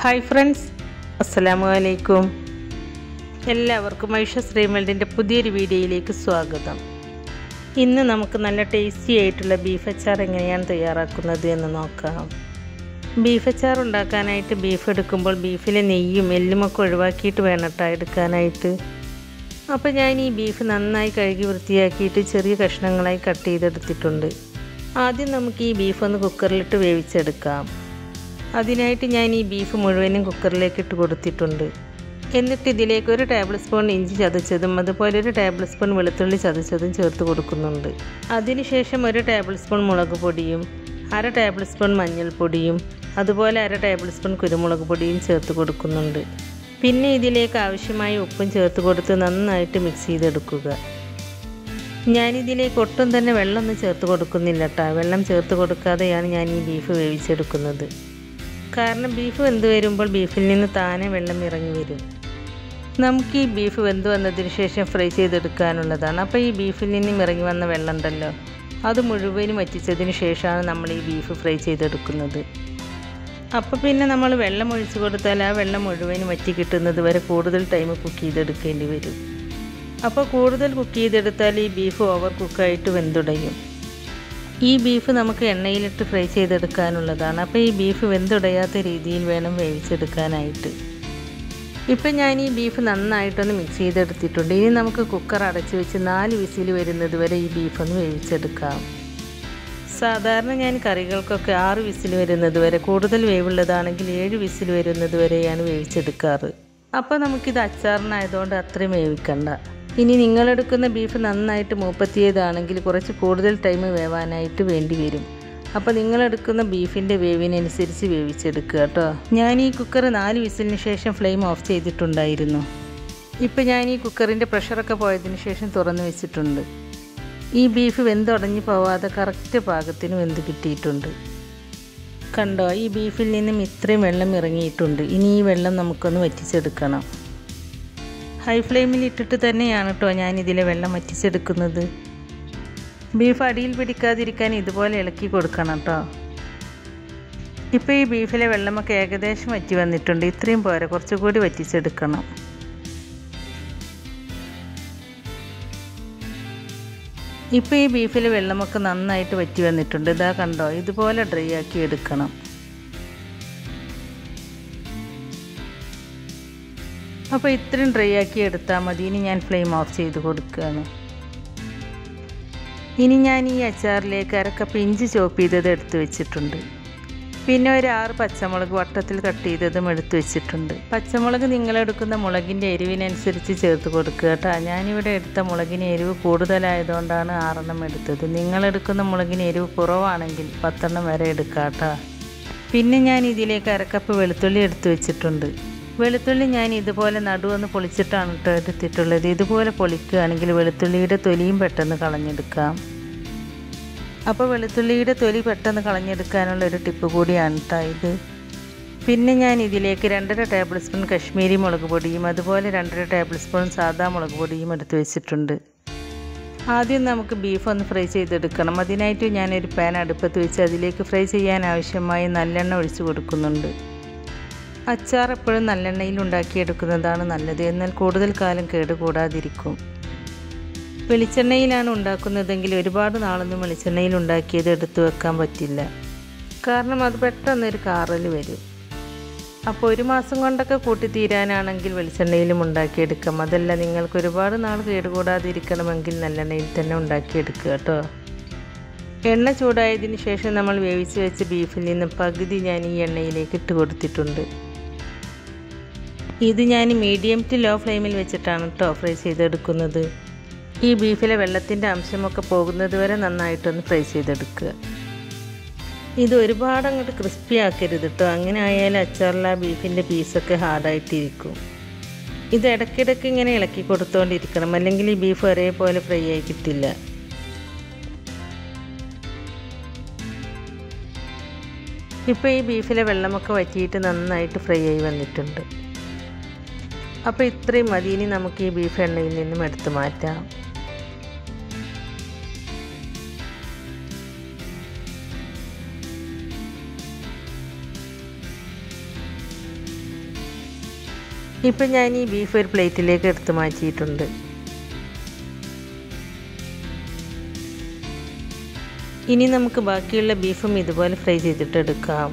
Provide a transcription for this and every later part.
hi friends അസ്സലാമു അലൈക്കും എല്ലാവർക്കും ഐഷ ശ്രീമൽഡിൻ്റെ പുതിയൊരു വീഡിയോയിലേക്ക് സ്വാഗതം ഇന്ന് നമുക്ക് നല്ല ടേസ്റ്റി ആയിട്ടുള്ള ബീഫ് അച്ചാർ എങ്ങനെയാണ് തയ്യാറാക്കുന്നത് എന്ന് നോക്കാം ബീഫ് അച്ചാർ ഉണ്ടാക്കാനായിട്ട് ബീഫ് എടുക്കുമ്പോൾ ബീഫിലെ നെയ്യും എല്ലുമൊക്കെ ഒഴിവാക്കിയിട്ട് വേണം കേട്ടോ എടുക്കാനായിട്ട് അപ്പോൾ ഞാൻ ഈ ബീഫ് നന്നായി കഴുകി വൃത്തിയാക്കിയിട്ട് ചെറിയ കഷ്ണങ്ങളായി കട്ട് ചെയ്തെടുത്തിട്ടുണ്ട് ആദ്യം നമുക്ക് ഈ ബീഫ് ഒന്ന് കുക്കറിലിട്ട് വേവിച്ചെടുക്കാം അതിനായിട്ട് ഞാൻ ഈ ബീഫ് മുഴുവനും കുക്കറിലേക്ക് ഇട്ട് കൊടുത്തിട്ടുണ്ട് എന്നിട്ട് ഇതിലേക്ക് ഒരു ടേബിൾ സ്പൂൺ ഇഞ്ചി ചതച്ചതും അതുപോലെ ഒരു ടേബിൾ സ്പൂൺ വെളുത്തുള്ളി ചതച്ചതും ചേർത്ത് കൊടുക്കുന്നുണ്ട് അതിനുശേഷം ഒരു ടേബിൾ സ്പൂൺ മുളക് പൊടിയും അര ടേബിൾ സ്പൂൺ മഞ്ഞൾപ്പൊടിയും അതുപോലെ അര ടേബിൾ സ്പൂൺ കുരുമുളക് പൊടിയും ചേർത്ത് കൊടുക്കുന്നുണ്ട് പിന്നെ ഇതിലേക്ക് ആവശ്യമായ ഉപ്പും ചേർത്ത് കൊടുത്ത് നന്നായിട്ട് മിക്സ് ചെയ്തെടുക്കുക ഞാനിതിലേക്ക് ഒട്ടും തന്നെ വെള്ളമൊന്നും ചേർത്ത് കൊടുക്കുന്നില്ല കേട്ടോ വെള്ളം ചേർത്ത് കൊടുക്കാതെയാണ് ഞാൻ ഈ ബീഫ് വേവിച്ചെടുക്കുന്നത് കാരണം ബീഫ് വെന്ത് വരുമ്പോൾ ബീഫിൽ നിന്ന് താനെ വെള്ളം ഇറങ്ങി വരും നമുക്ക് ഈ ബീഫ് വെന്ത് വന്നതിന് ശേഷം ഫ്രൈ ചെയ്തെടുക്കാനുള്ളതാണ് അപ്പോൾ ഈ ബീഫിൽ നിന്നും ഇറങ്ങി വന്ന വെള്ളം ഉണ്ടല്ലോ അത് മുഴുവനും വറ്റിച്ചതിന് ശേഷമാണ് നമ്മൾ ഈ ബീഫ് ഫ്രൈ ചെയ്തെടുക്കുന്നത് അപ്പോൾ പിന്നെ നമ്മൾ വെള്ളം ഒഴിച്ചു കൊടുത്താൽ ആ വെള്ളം മുഴുവനും വറ്റി കിട്ടുന്നത് വരെ കൂടുതൽ ടൈം കുക്ക് ചെയ്തെടുക്കേണ്ടി വരും അപ്പോൾ കൂടുതൽ കുക്ക് ചെയ്തെടുത്താൽ ഈ ബീഫ് ഓവർ കുക്കായിട്ട് വെന്തുടയും ഈ ബീഫ് നമുക്ക് എണ്ണയിലിട്ട് ഫ്രൈ ചെയ്തെടുക്കാനുള്ളതാണ് അപ്പോൾ ഈ ബീഫ് വെന്തുടയാത്ത രീതിയിൽ വേണം വേവിച്ചെടുക്കാനായിട്ട് ഇപ്പം ഞാൻ ഈ ബീഫ് നന്നായിട്ടൊന്ന് മിക്സ് ചെയ്തെടുത്തിട്ടുണ്ട് ഇനി നമുക്ക് കുക്കർ അടച്ചു വെച്ച് നാല് വിസിൽ വരുന്നത് വരെ ഈ ബീഫ് ഒന്ന് വേവിച്ചെടുക്കാം സാധാരണ ഞാൻ കറികൾക്കൊക്കെ ആറ് വിസിൽ വരുന്നത് വരെ കൂടുതൽ വേവുള്ളതാണെങ്കിൽ ഏഴ് വിസിൽ വരുന്നത് വരെയാണ് വേവിച്ചെടുക്കാറ് അപ്പോൾ നമുക്കിത് അച്ചാറിനായതുകൊണ്ട് അത്രയും വേവിക്കണ്ട ഇനി നിങ്ങളെടുക്കുന്ന ബീഫ് നന്നായിട്ട് മൂപ്പത്തിയതാണെങ്കിൽ കുറച്ച് കൂടുതൽ ടൈം വേവാനായിട്ട് വേണ്ടി വരും അപ്പോൾ നിങ്ങളെടുക്കുന്ന ബീഫിൻ്റെ വേവിനനുസരിച്ച് വേവിച്ചെടുക്കുക കേട്ടോ ഞാൻ ഈ കുക്കർ നാല് വിസിലിന് ശേഷം ഫ്ലെയിം ഓഫ് ചെയ്തിട്ടുണ്ടായിരുന്നു ഇപ്പോൾ ഞാൻ ഈ കുക്കറിൻ്റെ പ്രഷറൊക്കെ പോയതിന് ശേഷം തുറന്ന് വെച്ചിട്ടുണ്ട് ഈ ബീഫ് വെന്തുടഞ്ഞ് പോവാതെ കറക്റ്റ് പാകത്തിന് വെന്ത് കിട്ടിയിട്ടുണ്ട് കണ്ടോ ഈ ബീഫിൽ നിന്നും ഇത്രയും വെള്ളം ഇറങ്ങിയിട്ടുണ്ട് ഇനി ഈ വെള്ളം നമുക്കൊന്ന് വറ്റിച്ചെടുക്കണം ഹൈ ഫ്ലെയിമിൽ ഇട്ടിട്ട് തന്നെയാണ് കേട്ടോ ഞാൻ ഇതിലെ വെള്ളം വറ്റിച്ചെടുക്കുന്നത് ബീഫ് അടിയിൽ പിടിക്കാതിരിക്കാൻ ഇതുപോലെ ഇളക്കി കൊടുക്കണം കേട്ടോ ഇപ്പോൾ ഈ ബീഫിലെ വെള്ളമൊക്കെ ഏകദേശം വറ്റി വന്നിട്ടുണ്ട് ഇത്രയും പോരെ കുറച്ചുകൂടി വറ്റിച്ചെടുക്കണം ഇപ്പോൾ ഈ ബീഫിലെ വെള്ളമൊക്കെ നന്നായിട്ട് വറ്റി വന്നിട്ടുണ്ട് ഇതാ കണ്ടോ ഇതുപോലെ ഡ്രൈ ആക്കി എടുക്കണം അപ്പോൾ ഇത്രയും ഡ്രൈ ആക്കി എടുത്താൽ മതി ഇനി ഞാൻ ഫ്ലെയിം ഓഫ് ചെയ്ത് കൊടുക്കുകയാണ് ഇനി ഞാൻ ഈ അച്ചാറിലേക്ക് അരക്കപ്പ് ഇഞ്ചി ചോപ്പ് ചെയ്തത് എടുത്തു വെച്ചിട്ടുണ്ട് പിന്നെ ഒരു ആറ് പച്ചമുളക് വട്ടത്തിൽ കട്ട് ചെയ്തതും എടുത്തു വെച്ചിട്ടുണ്ട് പച്ചമുളക് നിങ്ങളെടുക്കുന്ന മുളകിൻ്റെ എരിവിനനുസരിച്ച് ചേർത്ത് കൊടുക്കുക കേട്ടോ ഞാനിവിടെ എടുത്ത മുളകിന് എരിവ് കൂടുതലായതുകൊണ്ടാണ് ആറെണ്ണം എടുത്തത് നിങ്ങളെടുക്കുന്ന മുളകിന് എരിവ് കുറവാണെങ്കിൽ പത്തെണ്ണം വരെ എടുക്കാം കേട്ടോ പിന്നെ ഞാൻ ഇതിലേക്ക് അരക്കപ്പ് വെളുത്തുള്ളി എടുത്തു വെച്ചിട്ടുണ്ട് വെളുത്തുള്ളി ഞാൻ ഇതുപോലെ നടുവൊന്ന് പൊളിച്ചിട്ടാണ് കേട്ടോ എടുത്തിട്ടുള്ളത് ഇതുപോലെ പൊളിക്കുകയാണെങ്കിൽ വെളുത്തുള്ളിയുടെ തൊലിയും പെട്ടെന്ന് കളഞ്ഞെടുക്കാം അപ്പോൾ വെളുത്തുള്ളിയുടെ തൊലി പെട്ടെന്ന് കളഞ്ഞെടുക്കാനുള്ള ഒരു ടിപ്പ് കൂടിയാണ് കേട്ടോ ഇത് പിന്നെ ഞാൻ ഇതിലേക്ക് രണ്ടര ടേബിൾ സ്പൂൺ കശ്മീരി മുളക് പൊടിയും അതുപോലെ രണ്ടര ടേബിൾ സ്പൂൺ സാദാ മുളക് പൊടിയും എടുത്ത് വെച്ചിട്ടുണ്ട് ആദ്യം നമുക്ക് ബീഫ് ഒന്ന് ഫ്രൈ ചെയ്തെടുക്കണം അതിനായിട്ട് ഞാനൊരു പാൻ അടുപ്പത്ത് വെച്ച് അതിലേക്ക് ഫ്രൈ ചെയ്യാൻ ആവശ്യമായി നല്ലെണ്ണ ഒഴിച്ച് കൊടുക്കുന്നുണ്ട് അച്ചാർ എപ്പോഴും നല്ലെണ്ണയിൽ ഉണ്ടാക്കിയെടുക്കുന്നതാണ് നല്ലത് എന്നാൽ കൂടുതൽ കാലം കേടുകൂടാതിരിക്കും വെളിച്ചെണ്ണയിലാണ് ഉണ്ടാക്കുന്നതെങ്കിൽ ഒരുപാട് നാളൊന്നും വെളിച്ചെണ്ണയിൽ ഉണ്ടാക്കിയത് എടുത്തു വെക്കാൻ പറ്റില്ല കാരണം അത് പെട്ടെന്നൊരു കാറൽ വരും അപ്പോൾ ഒരു മാസം കൊണ്ടൊക്കെ കൂട്ടിത്തീരാനാണെങ്കിൽ വെളിച്ചെണ്ണയിലും ഉണ്ടാക്കിയെടുക്കാം അതല്ല നിങ്ങൾക്ക് ഒരുപാട് നാൾ കേടുകൂടാതിരിക്കണമെങ്കിൽ നല്ലെണ്ണയിൽ തന്നെ ഉണ്ടാക്കിയെടുക്കുക കേട്ടോ എണ്ണ ചൂടായതിന് ശേഷം നമ്മൾ വേവിച്ച് വെച്ച ബീഫിൽ നിന്ന് പകുതി ഞാൻ ഈ എണ്ണയിലേക്ക് ഇട്ട് കൊടുത്തിട്ടുണ്ട് ഇത് ഞാൻ മീഡിയം ടു ലോ ഫ്ലെയിമിൽ വെച്ചിട്ടാണ് കേട്ടോ ഫ്രൈ ചെയ്തെടുക്കുന്നത് ഈ ബീഫിലെ വെള്ളത്തിൻ്റെ അംശമൊക്കെ പോകുന്നത് വരെ നന്നായിട്ടൊന്ന് ഫ്രൈ ചെയ്തെടുക്കുക ഇത് ഒരുപാട് അങ്ങോട്ട് ക്രിസ്പി ആക്കരുത് കേട്ടോ അങ്ങനെ ആയാൽ അച്ചാറിൽ ആ ബീഫിൻ്റെ പീസൊക്കെ ഹാർഡായിട്ടിരിക്കും ഇത് ഇടയ്ക്കിടയ്ക്ക് ഇങ്ങനെ ഇളക്കി കൊടുത്തുകൊണ്ടിരിക്കണം അല്ലെങ്കിൽ ഈ ബീഫ് ഒരേപോലെ ഫ്രൈ ആയി കിട്ടില്ല ഇപ്പോൾ ഈ ബീഫിലെ വെള്ളമൊക്കെ വറ്റിയിട്ട് നന്നായിട്ട് ഫ്രൈ ആയി വന്നിട്ടുണ്ട് അപ്പോൾ ഇത്രയും മതി ഇനി നമുക്ക് ഈ ബീഫ് എണ്ണയിൽ നിന്നും എടുത്തു മാറ്റാം ഇപ്പം ഞാൻ ഈ ബീഫ് ഒരു പ്ലേറ്റിലേക്ക് എടുത്ത് മാറ്റിയിട്ടുണ്ട് ഇനി നമുക്ക് ബാക്കിയുള്ള ബീഫും ഇതുപോലെ ഫ്രൈ ചെയ്തിട്ടെടുക്കാം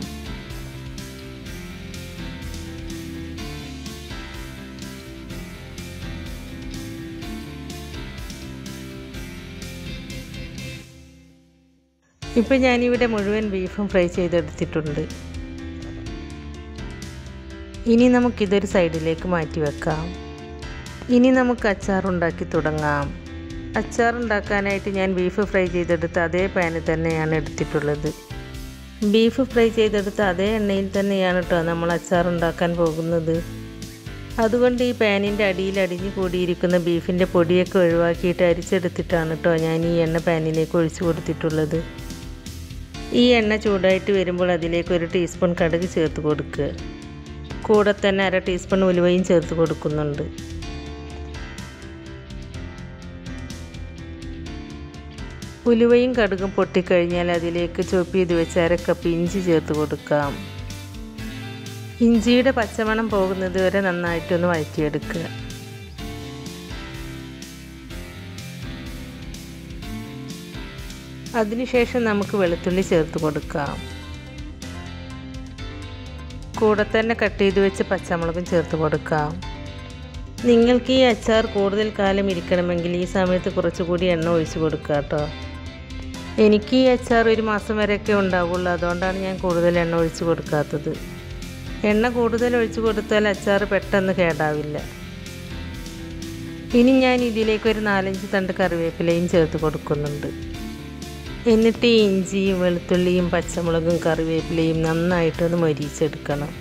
ഇപ്പം ഞാനിവിടെ മുഴുവൻ ബീഫും ഫ്രൈ ചെയ്തെടുത്തിട്ടുണ്ട് ഇനി നമുക്കിതൊരു സൈഡിലേക്ക് മാറ്റി വെക്കാം ഇനി നമുക്ക് അച്ചാർ ഉണ്ടാക്കി തുടങ്ങാം അച്ചാർ ഉണ്ടാക്കാനായിട്ട് ഞാൻ ബീഫ് ഫ്രൈ ചെയ്തെടുത്ത അതേ പാനിൽ തന്നെയാണ് എടുത്തിട്ടുള്ളത് ബീഫ് ഫ്രൈ ചെയ്തെടുത്ത അതേ എണ്ണയിൽ തന്നെയാണ് കേട്ടോ നമ്മൾ അച്ചാർ ഉണ്ടാക്കാൻ പോകുന്നത് അതുകൊണ്ട് ഈ പാനിൻ്റെ അടിയിൽ അടിഞ്ഞു കൂടിയിരിക്കുന്ന ബീഫിൻ്റെ പൊടിയൊക്കെ ഒഴിവാക്കിയിട്ട് അരിച്ചെടുത്തിട്ടാണ് കേട്ടോ ഞാൻ ഈ എണ്ണ പാനിലേക്ക് ഒഴിച്ചു കൊടുത്തിട്ടുള്ളത് ഈ എണ്ണ ചൂടായിട്ട് വരുമ്പോൾ അതിലേക്ക് ഒരു ടീസ്പൂൺ കടുക് ചേർത്ത് കൊടുക്കുക കൂടെ തന്നെ അര ടീസ്പൂൺ ഉലുവയും ചേർത്ത് കൊടുക്കുന്നുണ്ട് ഉലുവയും കടുകും പൊട്ടിക്കഴിഞ്ഞാൽ അതിലേക്ക് ചൊപ്പ് ചെയ്ത് വെച്ച അര കപ്പ് ഇഞ്ചി ചേർത്ത് കൊടുക്കാം ഇഞ്ചിയുടെ പച്ചമണം പോകുന്നത് വരെ നന്നായിട്ടൊന്ന് വഴറ്റിയെടുക്കുക അതിനുശേഷം നമുക്ക് വെളുത്തുള്ളി ചേർത്ത് കൊടുക്കാം കൂടെ തന്നെ കട്ട് ചെയ്ത് വെച്ച് പച്ചമുളകും ചേർത്ത് കൊടുക്കാം നിങ്ങൾക്ക് ഈ അച്ചാർ കൂടുതൽ കാലം ഇരിക്കണമെങ്കിൽ ഈ സമയത്ത് കുറച്ചുകൂടി എണ്ണ ഒഴിച്ച് കൊടുക്കുക കേട്ടോ എനിക്ക് ഈ അച്ചാർ ഒരു മാസം വരെയൊക്കെ ഉണ്ടാവുള്ളൂ അതുകൊണ്ടാണ് ഞാൻ കൂടുതൽ എണ്ണ ഒഴിച്ച് കൊടുക്കാത്തത് എണ്ണ കൂടുതൽ ഒഴിച്ച് കൊടുത്താൽ അച്ചാർ പെട്ടെന്ന് കേടാവില്ല ഇനി ഞാൻ ഇതിലേക്ക് ഒരു നാലഞ്ച് തണ്ട് കറിവേപ്പിലയും ചേർത്ത് കൊടുക്കുന്നുണ്ട് എന്നിട്ട് ഈ ഇഞ്ചിയും വെളുത്തുള്ളിയും പച്ചമുളകും കറിവേപ്പിലയും നന്നായിട്ടൊന്ന് മൊരിച്ചെടുക്കണം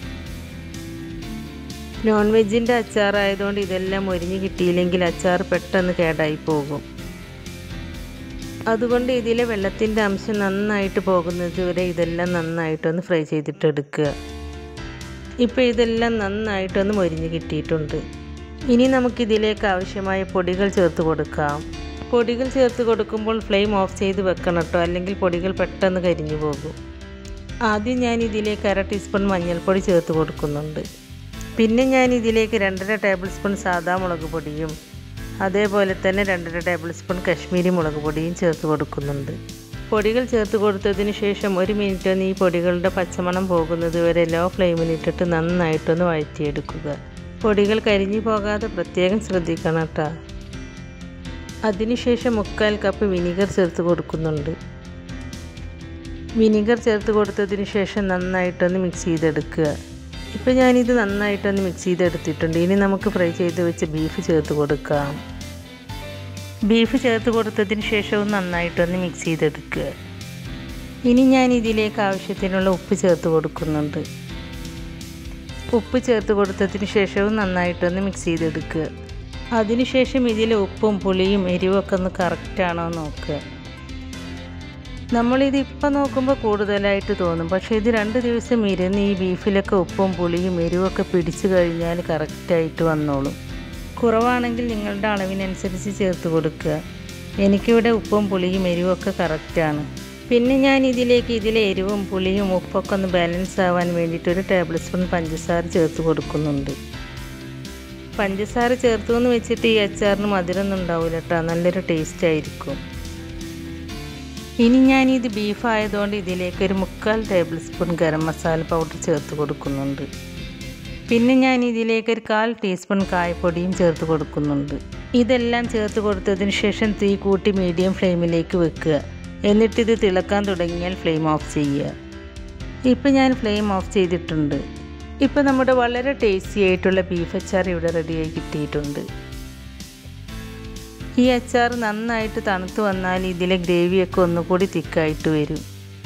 നോൺ വെജിൻ്റെ അച്ചാറായതുകൊണ്ട് ഇതെല്ലാം മൊരിഞ്ഞ് കിട്ടിയില്ലെങ്കിൽ അച്ചാർ പെട്ടെന്ന് കേടായി പോകും അതുകൊണ്ട് ഇതിലെ വെള്ളത്തിൻ്റെ അംശം നന്നായിട്ട് പോകുന്നത് വരെ ഇതെല്ലാം നന്നായിട്ടൊന്ന് ഫ്രൈ ചെയ്തിട്ടെടുക്കുക ഇപ്പോൾ ഇതെല്ലാം നന്നായിട്ടൊന്ന് മൊരിഞ്ഞ് കിട്ടിയിട്ടുണ്ട് ഇനി നമുക്കിതിലേക്ക് ആവശ്യമായ പൊടികൾ ചേർത്ത് കൊടുക്കാം പൊടികൾ ചേർത്ത് കൊടുക്കുമ്പോൾ ഫ്ലെയിം ഓഫ് ചെയ്ത് വെക്കണം കേട്ടോ അല്ലെങ്കിൽ പൊടികൾ പെട്ടെന്ന് കരിഞ്ഞു പോകും ആദ്യം ഞാൻ ഇതിലേക്ക് അര ടീസ്പൂൺ മഞ്ഞൾപ്പൊടി ചേർത്ത് കൊടുക്കുന്നുണ്ട് പിന്നെ ഞാൻ ഇതിലേക്ക് രണ്ടര ടേബിൾ സ്പൂൺ സാദാ മുളക് പൊടിയും അതേപോലെ തന്നെ രണ്ടര ടേബിൾ സ്പൂൺ കശ്മീരി മുളക് പൊടിയും ചേർത്ത് കൊടുക്കുന്നുണ്ട് പൊടികൾ ചേർത്ത് കൊടുത്തതിന് ശേഷം ഒരു മിനിറ്റ് ഒന്ന് ഈ പൊടികളുടെ പച്ചമണം പോകുന്നത് വരെ ലോ ഫ്ലെയിമിലിട്ടിട്ട് നന്നായിട്ടൊന്ന് വഴറ്റിയെടുക്കുക പൊടികൾ കരിഞ്ഞു പോകാതെ പ്രത്യേകം ശ്രദ്ധിക്കണം കേട്ടോ അതിനുശേഷം മുക്കാൽ കപ്പ് വിനീഗർ ചേർത്ത് കൊടുക്കുന്നുണ്ട് വിനീഗർ ചേർത്ത് കൊടുത്തതിന് ശേഷം നന്നായിട്ടൊന്ന് മിക്സ് ചെയ്തെടുക്കുക ഇപ്പോൾ ഞാനിത് നന്നായിട്ടൊന്ന് മിക്സ് ചെയ്തെടുത്തിട്ടുണ്ട് ഇനി നമുക്ക് ഫ്രൈ ചെയ്ത് വെച്ച് ബീഫ് ചേർത്ത് കൊടുക്കാം ബീഫ് ചേർത്ത് കൊടുത്തതിന് ശേഷവും നന്നായിട്ടൊന്ന് മിക്സ് ചെയ്തെടുക്കുക ഇനി ഞാൻ ഇതിലേക്ക് ആവശ്യത്തിനുള്ള ഉപ്പ് ചേർത്ത് കൊടുക്കുന്നുണ്ട് ഉപ്പ് ചേർത്ത് കൊടുത്തതിന് ശേഷവും നന്നായിട്ടൊന്ന് മിക്സ് ചെയ്തെടുക്കുക അതിനുശേഷം ഇതിലെ ഉപ്പും പുളിയും എരിവൊക്കെ ഒന്ന് കറക്റ്റാണോ നോക്കുക നമ്മളിത് ഇപ്പം നോക്കുമ്പോൾ കൂടുതലായിട്ട് തോന്നും പക്ഷേ ഇത് രണ്ട് ദിവസം ഇരുന്ന് ഈ ബീഫിലൊക്കെ ഉപ്പും പുളിയും എരിവൊക്കെ പിടിച്ചു കഴിഞ്ഞാൽ കറക്റ്റായിട്ട് വന്നോളും കുറവാണെങ്കിൽ നിങ്ങളുടെ അളവിനനുസരിച്ച് ചേർത്ത് കൊടുക്കുക എനിക്കിവിടെ ഉപ്പും പുളിയും എരിവൊക്കെ കറക്റ്റാണ് പിന്നെ ഞാൻ ഇതിലേക്ക് ഇതിലെ എരിവും പുളിയും ഉപ്പൊക്കെ ഒന്ന് ബാലൻസ് ആവാൻ വേണ്ടിയിട്ട് ഒരു ടേബിൾ സ്പൂൺ പഞ്ചസാര ചേർത്ത് കൊടുക്കുന്നുണ്ട് പഞ്ചസാര ചേർത്തു എന്ന് വെച്ചിട്ട് ഈ അച്ചാറിന് മധുരമൊന്നും ഉണ്ടാവില്ല കേട്ടോ നല്ലൊരു ടേസ്റ്റ് ആയിരിക്കും ഇനി ഞാൻ ഇത് ബീഫ് ആയതുകൊണ്ട് ഇതിലേക്ക് ഒരു മുക്കാൽ tablespoon garam masala powder ചേർത്ത് കൊടുക്കുന്നുണ്ട് പിന്നെ ഞാൻ ഇതിലേക്ക് ഒരു കാൽ ടീസ്പൂൺ കായപ്പൊടിയും ചേർത്ത് കൊടുക്കുന്നുണ്ട് ഇതെല്ലാം ചേർത്ത് കൊടുത്തതിന് ശേഷം തീ കൂട്ടി മീഡിയം ഫ്ലെയിമിലേക്ക് വെക്കുക എന്നിട്ട് ഇത് തിളക്കാൻ തുടങ്ങിയാൽ ഫ്ലെയിം ഓഫ് ചെയ്യുക ഇപ്പം ഞാൻ ഫ്ലെയിം ഓഫ് ചെയ്തിട്ടുണ്ട് ഇപ്പം നമ്മുടെ വളരെ ടേസ്റ്റി ആയിട്ടുള്ള ബീഫ് അച്ചാർ ഇവിടെ റെഡിയായി കിട്ടിയിട്ടുണ്ട് ഈ അച്ചാർ നന്നായിട്ട് തണുത്ത് വന്നാൽ ഇതിലെ ഗ്രേവിയൊക്കെ ഒന്നുകൂടി തിക്കായിട്ട് വരും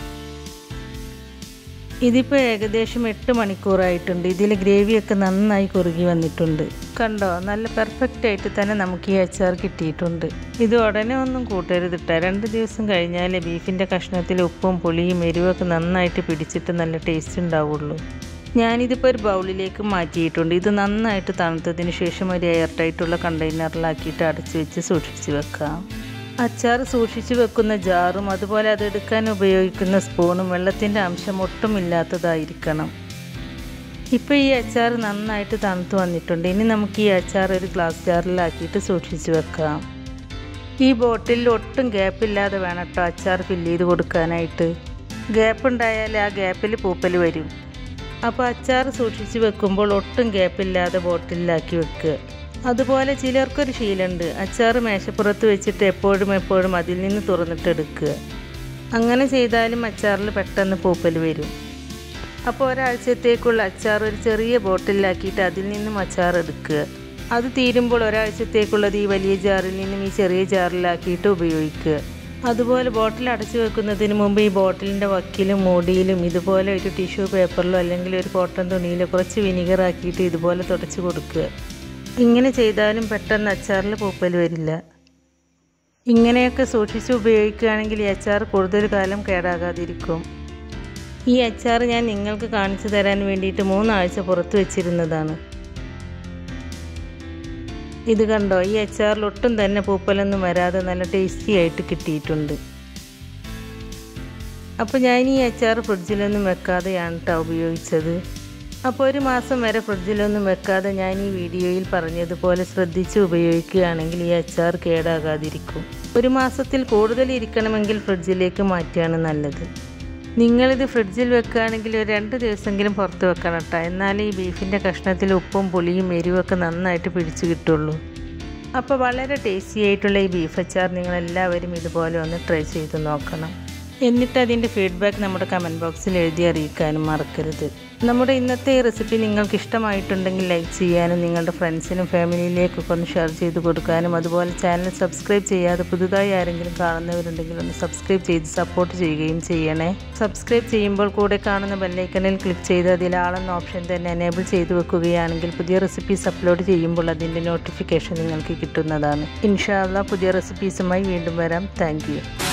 ഇതിപ്പോൾ ഏകദേശം എട്ട് മണിക്കൂറായിട്ടുണ്ട് ഇതിൽ ഗ്രേവിയൊക്കെ നന്നായി കുറുകി വന്നിട്ടുണ്ട് കണ്ടോ നല്ല പെർഫെക്റ്റ് ആയിട്ട് തന്നെ നമുക്ക് ഈ അച്ചാർ കിട്ടിയിട്ടുണ്ട് ഇത് ഉടനെ ഒന്നും കൂട്ടരുതിട്ട രണ്ട് ദിവസം കഴിഞ്ഞാലേ ബീഫിൻ്റെ കഷ്ണത്തിൽ ഉപ്പും പുളിയും എരിവൊക്കെ നന്നായിട്ട് പിടിച്ചിട്ട് നല്ല ടേസ്റ്റ് ഉണ്ടാവുള്ളൂ ഞാനിതിപ്പോൾ ഒരു ബൗളിലേക്ക് മാറ്റിയിട്ടുണ്ട് ഇത് നന്നായിട്ട് തണുത്തതിന് ശേഷം ഒരു എയർ ടൈറ്റുള്ള കണ്ടെയ്നറിലാക്കിയിട്ട് അടച്ചു വെച്ച് സൂക്ഷിച്ച് വെക്കാം അച്ചാർ സൂക്ഷിച്ചു വെക്കുന്ന ജാറും അതുപോലെ അതെടുക്കാൻ ഉപയോഗിക്കുന്ന സ്പൂണും വെള്ളത്തിൻ്റെ അംശം ഒട്ടും ഇല്ലാത്തതായിരിക്കണം ഇപ്പോൾ ഈ അച്ചാർ നന്നായിട്ട് തണുത്ത് വന്നിട്ടുണ്ട് ഇനി നമുക്ക് ഈ അച്ചാർ ഒരു ഗ്ലാസ് ജാറിലാക്കിയിട്ട് സൂക്ഷിച്ച് വെക്കാം ഈ ബോട്ടിലിൽ ഒട്ടും ഗ്യാപ്പില്ലാതെ വേണം കേട്ടോ അച്ചാർ ഫില്ല് ചെയ്ത് കൊടുക്കാനായിട്ട് ഗ്യാപ്പ് ഉണ്ടായാൽ ആ ഗ്യാപ്പിൽ പൂപ്പൽ വരും അപ്പോൾ അച്ചാർ സൂക്ഷിച്ച് വെക്കുമ്പോൾ ഒട്ടും ഗ്യാപ്പില്ലാതെ ബോട്ടിലാക്കി വെക്കുക അതുപോലെ ചിലർക്കൊരു ശീലമുണ്ട് അച്ചാർ മേശപ്പുറത്ത് വെച്ചിട്ട് എപ്പോഴും എപ്പോഴും അതിൽ നിന്ന് തുറന്നിട്ട് എടുക്കുക അങ്ങനെ ചെയ്താലും അച്ചാറിൽ പെട്ടെന്ന് പൂപ്പൽ വരും അപ്പോൾ ഒരാഴ്ചത്തേക്കുള്ള അച്ചാർ ഒരു ചെറിയ ബോട്ടിലാക്കിയിട്ട് അതിൽ നിന്നും അച്ചാർ എടുക്കുക അത് തീരുമ്പോൾ ഒരാഴ്ചത്തേക്കുള്ളത് ഈ വലിയ ജാറിൽ നിന്നും ഈ ചെറിയ ജാറിലാക്കിയിട്ട് ഉപയോഗിക്കുക അതുപോലെ ബോട്ടിൽ അടച്ചു വെക്കുന്നതിന് മുമ്പ് ഈ ബോട്ടിലിൻ്റെ വക്കിലും മൂടിയിലും ഇതുപോലെ ഒരു ടിഷ്യൂ പേപ്പറിലോ അല്ലെങ്കിൽ ഒരു കോട്ടൺ തുണിയിലോ കുറച്ച് വിനിഗർ ആക്കിയിട്ട് ഇതുപോലെ തുടച്ച് കൊടുക്കുക ഇങ്ങനെ ചെയ്താലും പെട്ടെന്ന് അച്ചാറിൽ പൂപ്പൽ വരില്ല ഇങ്ങനെയൊക്കെ സൂക്ഷിച്ച് ഉപയോഗിക്കുകയാണെങ്കിൽ ഈ അച്ചാർ കൂടുതൽ കാലം കേടാകാതിരിക്കും ഈ അച്ചാർ ഞാൻ നിങ്ങൾക്ക് കാണിച്ചു തരാൻ വേണ്ടിയിട്ട് മൂന്നാഴ്ച പുറത്ത് വെച്ചിരുന്നതാണ് ഇത് കണ്ടോ ഈ അച്ചാറിൽ ഒട്ടും തന്നെ പൂപ്പലൊന്നും വരാതെ നല്ല ടേസ്റ്റി ആയിട്ട് കിട്ടിയിട്ടുണ്ട് അപ്പോൾ ഞാൻ ഈ അച്ചാർ ഫ്രിഡ്ജിലൊന്നും വെക്കാതെയാണ് കേട്ടോ ഉപയോഗിച്ചത് അപ്പോൾ ഒരു മാസം വരെ ഫ്രിഡ്ജിലൊന്നും വെക്കാതെ ഞാൻ ഈ വീഡിയോയിൽ പറഞ്ഞതുപോലെ ശ്രദ്ധിച്ച് ഉപയോഗിക്കുകയാണെങ്കിൽ ഈ അച്ചാർ കേടാകാതിരിക്കും ഒരു മാസത്തിൽ കൂടുതൽ ഇരിക്കണമെങ്കിൽ ഫ്രിഡ്ജിലേക്ക് മാറ്റിയാണ് നല്ലത് നിങ്ങളിത് ഫ്രിഡ്ജിൽ വെക്കുകയാണെങ്കിൽ ഒരു രണ്ട് ദിവസമെങ്കിലും പുറത്ത് വെക്കണം കേട്ടോ എന്നാലേ ഈ ബീഫിൻ്റെ കഷ്ണത്തിൽ ഉപ്പും പുളിയും എരിവൊക്കെ നന്നായിട്ട് പിടിച്ചു കിട്ടുള്ളൂ അപ്പോൾ വളരെ ടേസ്റ്റി ആയിട്ടുള്ള ഈ ബീഫ് അച്ചാർ നിങ്ങളെല്ലാവരും ഇതുപോലെ ഒന്ന് ട്രൈ ചെയ്ത് നോക്കണം എന്നിട്ട് അതിൻ്റെ ഫീഡ്ബാക്ക് നമ്മുടെ കമൻറ്റ് ബോക്സിൽ എഴുതി അറിയിക്കാനും മറക്കരുത് നമ്മുടെ ഇന്നത്തെ ഈ റെസിപ്പി നിങ്ങൾക്ക് ഇഷ്ടമായിട്ടുണ്ടെങ്കിൽ ലൈക്ക് ചെയ്യാനും നിങ്ങളുടെ ഫ്രണ്ട്സിനും ഫാമിലിയിലേക്കൊക്കെ ഒന്ന് ഷെയർ ചെയ്ത് കൊടുക്കാനും അതുപോലെ ചാനൽ സബ്സ്ക്രൈബ് ചെയ്യാതെ പുതുതായി ആരെങ്കിലും കാണുന്നവരുണ്ടെങ്കിൽ ഒന്ന് സബ്സ്ക്രൈബ് ചെയ്ത് സപ്പോർട്ട് ചെയ്യുകയും ചെയ്യണേ സബ്സ്ക്രൈബ് ചെയ്യുമ്പോൾ കൂടെ കാണുന്ന ബെല്ലൈക്കണിൽ ക്ലിക്ക് ചെയ്ത് അതിൽ ആളെന്ന ഓപ്ഷൻ തന്നെ എനേബിൾ ചെയ്ത് വെക്കുകയാണെങ്കിൽ പുതിയ റെസിപ്പീസ് അപ്ലോഡ് ചെയ്യുമ്പോൾ അതിൻ്റെ നോട്ടിഫിക്കേഷൻ നിങ്ങൾക്ക് കിട്ടുന്നതാണ് ഇൻഷാല്ല പുതിയ റെസിപ്പീസുമായി വീണ്ടും വരാം താങ്ക്